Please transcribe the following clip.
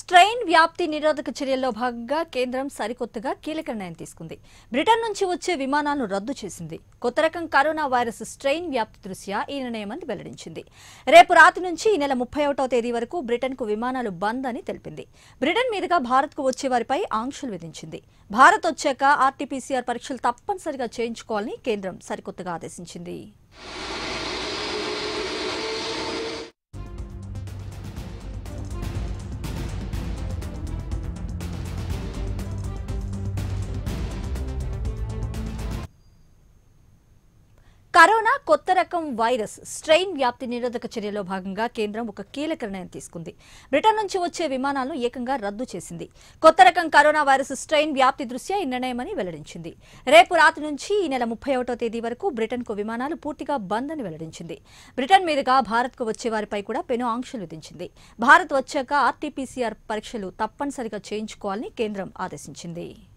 strain వ్యాప్తి నిరోధక చర్యల్లో భాగంగా కేంద్రం సరికొత్తగా కీలక నిర్ణయం తీసుకుంది బ్రిటన్ నుంచి వచ్చే విమానాలను రద్దు చేసింది కొత్త రకం కరోనా వైరస్ స్ట్రెయిన్ వ్యాప్తి దృష్ట్యా ఈ నిర్ణయం అని వెల్లడించింది రేపు రాత్రి నుంచి ఈ నెల ముప్పై ఒకటో తేదీ వరకు బ్రిటన్కు విమానాలు బంద్ అని తెలిపింది బ్రిటన్ మీదుగా భారత్కు వచ్చే వారిపై ఆంక్షలు విధించింది భారత్ వచ్చాక ఆర్టీపీసీఆర్ పరీక్షలు తప్పనిసరిగా చేయించుకోవాలని కేంద్రం సరికొత్తగా ఆదేశించింది కరోనా కొత్త రకం వైరస్ స్ట్రెయిన్ వ్యాప్తి నిరోధక చర్యలో భాగంగా కేంద్రం ఒక కీలక నిర్ణయం తీసుకుంది బ్రిటన్ నుంచి వచ్చే విమానాలను ఏకంగా రద్దు చేసింది కొత్త రకం కరోనా వైరస్ స్ట్రెయిన్ వ్యాప్తి దృష్ట్యా ఈ నిర్ణయమని వెల్లడించింది రేపు రాత్రి నుంచి ఈ నెల ముప్పై ఒకటో తేదీ వరకు బ్రిటన్కు విమానాలు పూర్తిగా బంద్ అని వెల్లడించింది బ్రిటన్ మీదుగా భారత్కు వచ్చే వారిపై కూడా పెను ఆంక్షలు విధించింది భారత్ వచ్చాక ఆర్టీపీసీఆర్ పరీక్షలు తప్పనిసరిగా చేయించుకోవాలని కేంద్రం ఆదేశించింది